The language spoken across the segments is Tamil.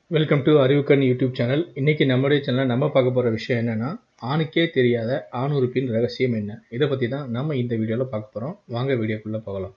welcome to Arivukkan YouTube channel இன்னைக்கு நம்மளுடைய சேனலில் நம்ம பார்க்க போகிற விஷயம் என்னன்னா ஆணுக்கே தெரியாத ஆணுறுப்பின் ரகசியம் என்ன இதை பற்றி தான் நம்ம இந்த வீடியோவில் பார்க்க போகிறோம் வாங்க வீடியோக்குள்ளே போகலாம்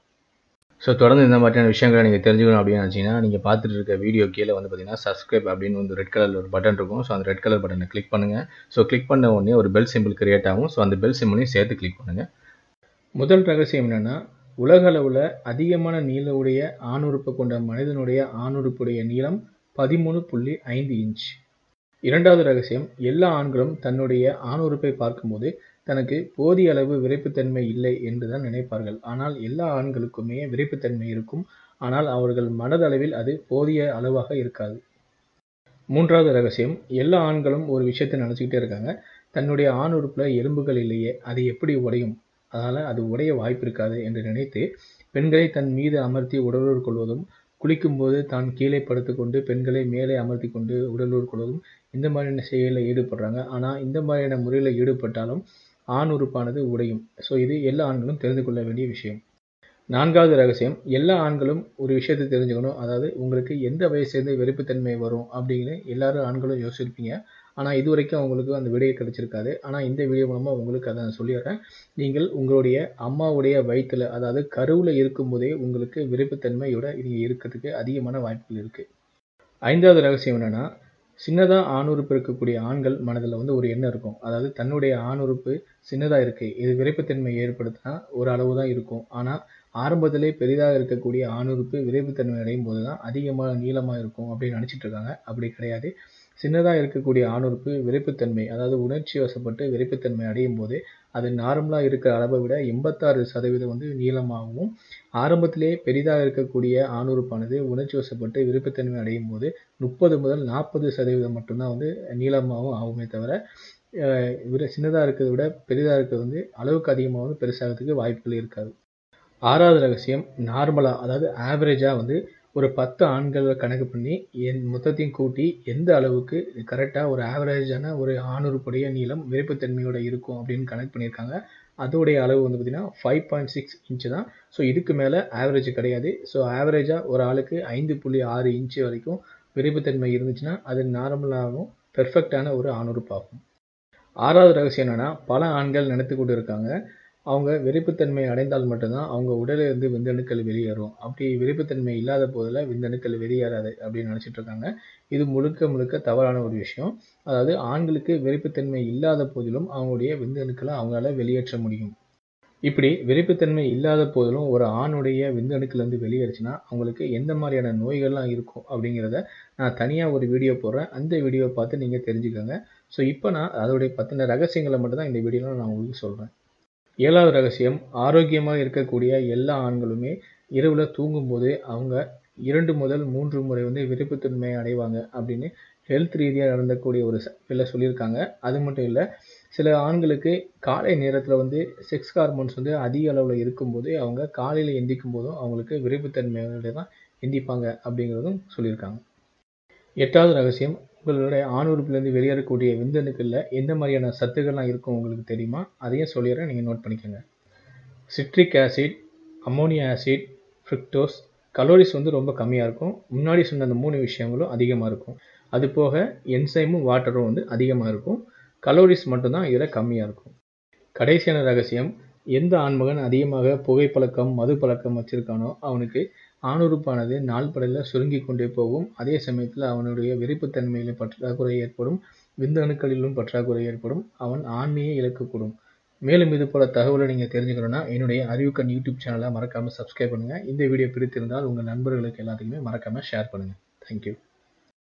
ஸோ தொடர்ந்து இந்த மாதிரியான விஷயங்களை நீங்கள் தெரிஞ்சுக்கணும் அப்படின்னு நினச்சிங்கன்னா நீங்கள் பார்த்துட்டு இருக்க வீடியோ கீழே வந்து பார்த்தீங்கன்னா சப்ஸ்கிரைப் அப்படின்னு வந்து ரெட் கலரில் ஒரு பட்டன் இருக்கும் ஸோ அந்த ரெட் கலர் பட்டனை கிளிக் பண்ணுங்கள் ஸோ கிளிக் பண்ண உடனே ஒரு பெல் சிம்பிள் கிரியேட் ஆகும் ஸோ அந்த பெல் சிம்பிளையும் சேர்த்து கிளிக் பண்ணுங்கள் முதல் ரகசியம் என்னென்னா உலக அளவில் அதிகமான நீள உடைய ஆணுறுப்பு கொண்ட மனிதனுடைய ஆணுறுப்புடைய நீளம் பதிமூணு புள்ளி ஐந்து இன்ச் இரண்டாவது ரகசியம் எல்லா ஆண்களும் தன்னுடைய ஆணுறுப்பை பார்க்கும்போது தனக்கு போதிய அளவு விரைப்புத்தன்மை இல்லை என்று தான் நினைப்பார்கள் ஆனால் எல்லா ஆண்களுக்குமே விரைப்புத்தன்மை இருக்கும் ஆனால் அவர்கள் மனதளவில் அது போதிய அளவாக இருக்காது மூன்றாவது ரகசியம் எல்லா ஆண்களும் ஒரு விஷயத்தை நினச்சிக்கிட்டே இருக்காங்க தன்னுடைய ஆண் உறுப்பில் எலும்புகள் இல்லையே அது எப்படி உடையும் அதனால் அது உடைய வாய்ப்பு இருக்காது என்று நினைத்து பெண்களை தன் மீது அமர்த்தி உடலுறவு கொள்வதும் குளிக்கும்போது தான் கீழே படுத்துக்கொண்டு பெண்களை மேலே அமர்த்தி கொண்டு உடலுறவு கொள்வதும் இந்த மாதிரியான செயலில் ஈடுபடுறாங்க ஆனால் இந்த மாதிரியான முறையில் ஈடுபட்டாலும் ஆண் உறுப்பானது உடையும் ஸோ இது எல்லா ஆண்களும் தெரிந்து கொள்ள வேண்டிய விஷயம் நான்காவது ரகசியம் எல்லா ஆண்களும் ஒரு விஷயத்தை தெரிஞ்சுக்கணும் அதாவது உங்களுக்கு எந்த வயசுலேருந்து வெறுப்புத்தன்மை வரும் அப்படின்னு எல்லாரும் ஆண்களும் யோசிச்சிருப்பீங்க ஆனால் இது வரைக்கும் அவங்களுக்கு அந்த விடையை கிடைச்சிருக்காது ஆனால் இந்த வீடியோ மூலமாக உங்களுக்கு அதை நான் சொல்லிடுறேன் நீங்கள் உங்களுடைய அம்மாவுடைய வயிற்றில் அதாவது கருவில் இருக்கும்போதே உங்களுக்கு விருப்பத்தன்மையோட நீங்கள் இருக்கிறதுக்கு அதிகமான வாய்ப்புகள் இருக்குது ஐந்தாவது ரகசியம் என்னென்னா சின்னதாக ஆணுறுப்பு இருக்கக்கூடிய ஆண்கள் மனதில் வந்து ஒரு எண்ணம் இருக்கும் அதாவது தன்னுடைய ஆணுறுப்பு சின்னதாக இருக்குது இது விரைப்புத்தன்மை ஏற்படுத்தினா ஒரு அளவு தான் இருக்கும் ஆனால் ஆரம்பத்திலே பெரிதாக இருக்கக்கூடிய ஆணுறுப்பு விரைப்புத்தன்மை அடையும் போது தான் அதிகமாக நீளமாக இருக்கும் அப்படின்னு நினச்சிட்டு இருக்காங்க அப்படி கிடையாது சின்னதாக இருக்கக்கூடிய ஆணுறுப்பு விரைப்புத்தன்மை அதாவது உணர்ச்சி வசப்பட்டு விரைப்புத்தன்மை அடையும் போது அது நார்மலாக இருக்கிற அளவை விட எண்பத்தாறு சதவீதம் வந்து நீளமாகவும் ஆரம்பத்திலே பெரிதாக இருக்கக்கூடிய ஆணுறுப்பானது உணர்ச்சி வசப்பட்டு விருப்பத்தன்மை அடையும் போது முப்பது முதல் நாற்பது சதவீதம் மட்டும்தான் வந்து நீளமாகவும் ஆகுமே தவிர விட சின்னதாக இருக்கிறத விட பெரிதாக இருக்கிறது வந்து அளவுக்கு அதிகமாக வந்து பெருசாகிறதுக்கு வாய்ப்புகள் இருக்காது ஆறாவது ரகசியம் நார்மலாக அதாவது ஆவரேஜாக வந்து ஒரு பத்து ஆண்களை கணக்கு பண்ணி என் மொத்தத்தையும் கூட்டி எந்த அளவுக்கு கரெக்டாக ஒரு ஆவரேஜான ஒரு ஆணுறுப்புடைய நீளம் விருப்பத்தன்மையோட இருக்கும் அப்படின்னு கணக்கு பண்ணியிருக்காங்க அதோடைய அளவு வந்து பார்த்திங்கன்னா ஃபைவ் பாயிண்ட் சிக்ஸ் இன்ச்சு தான் ஸோ இதுக்கு மேலே ஆவரேஜ் கிடையாது ஸோ ஆவரேஜாக ஒரு ஆளுக்கு ஐந்து புள்ளி ஆறு இன்ச்சு வரைக்கும் விருப்பத்தன்மை இருந்துச்சுன்னா அது நார்மலாகவும் பெர்ஃபெக்டான ஒரு ஆணுறுப்பாகும் ஆறாவது ரகசியம் என்னென்னா பல ஆண்கள் நினைத்து கொண்டு இருக்காங்க அவங்க விருப்புத்தன்மை அடைந்தால் மட்டும்தான் அவங்க உடலிலிருந்து விந்தணுக்கள் வெளியேறும் அப்படி விருப்புத்தன்மை இல்லாத போதில் விந்தணுக்கள் வெளியேறாது அப்படின்னு நினச்சிட்டு இருக்காங்க இது முழுக்க முழுக்க தவறான ஒரு விஷயம் அதாவது ஆண்களுக்கு விருப்புத்தன்மை இல்லாத போதிலும் அவங்களுடைய விந்தணுக்களை அவங்களால வெளியேற்ற முடியும் இப்படி விருப்புத்தன்மை இல்லாத போதிலும் ஒரு ஆணுடைய விந்தணுக்கள் வந்து வெளியேறுச்சுன்னா அவங்களுக்கு எந்த மாதிரியான நோய்கள்லாம் இருக்கும் அப்படிங்கிறத நான் தனியாக ஒரு வீடியோ போடுறேன் அந்த வீடியோவை பார்த்து நீங்கள் தெரிஞ்சுக்கோங்க ஸோ இப்போ நான் அதோடைய பற்றின ரகசியங்களை மட்டும் தான் இந்த வீடியோவில் நான் உங்களுக்கு சொல்கிறேன் ஏழாவது ரகசியம் ஆரோக்கியமாக இருக்கக்கூடிய எல்லா ஆண்களுமே இரவில் தூங்கும்போது அவங்க இரண்டு முதல் மூன்று முறை வந்து விருப்பத்தன்மை அடைவாங்க அப்படின்னு ஹெல்த் ரீதியாக நடந்தக்கூடிய ஒரு இதில் சொல்லியிருக்காங்க அது மட்டும் இல்லை சில ஆண்களுக்கு காலை நேரத்தில் வந்து செக்ஸ் ஹார்மோன்ஸ் வந்து அதிக அளவில் இருக்கும்போது அவங்க காலையில் எந்திக்கும் போதும் அவங்களுக்கு விருப்பத்தன்மையோட தான் எந்திப்பாங்க அப்படிங்கிறதும் சொல்லியிருக்காங்க எட்டாவது ரகசியம் உங்களுடைய ஆணுறுப்புலேருந்து வெளியேறக்கூடிய விந்தணுக்களில் எந்த மாதிரியான சத்துக்கள்லாம் இருக்கும் உங்களுக்கு தெரியுமா அதையும் சொல்லிடுறேன் நீங்கள் நோட் பண்ணிக்கோங்க citric acid ammonia acid fructose calories வந்து ரொம்ப கம்மியாக இருக்கும் முன்னாடி சொன்ன அந்த மூணு விஷயங்களும் அதிகமாக இருக்கும் அது போக என்சைமும் வாட்டரும் வந்து அதிகமாக இருக்கும் கலோரிஸ் மட்டும்தான் இதில் கம்மியாக இருக்கும் கடைசியான ரகசியம் எந்த ஆண்மகன் அதிகமாக புகைப்பழக்கம் மது பழக்கம் வச்சுருக்கானோ அவனுக்கு ஆணுறுப்பானது நாள்படையில் சுருங்கி கொண்டே போகும் அதே சமயத்தில் அவனுடைய விருப்புத்தன்மையில் பற்றாக்குறை ஏற்படும் விந்தணுக்களிலும் பற்றாக்குறை ஏற்படும் அவன் ஆண்மையை இழக்கக்கூடும் மேலும் இது போல தகவலை நீங்கள் தெரிஞ்சுக்கணுன்னா என்னுடைய அறிவுக்கண் யூடியூப் சேனலை மறக்காமல் சப்ஸ்கிரைப் பண்ணுங்கள் இந்த வீடியோ பிடித்திருந்தால் உங்கள் நண்பர்களுக்கு எல்லாத்துக்குமே மறக்காமல் ஷேர் பண்ணுங்கள் தேங்க்யூ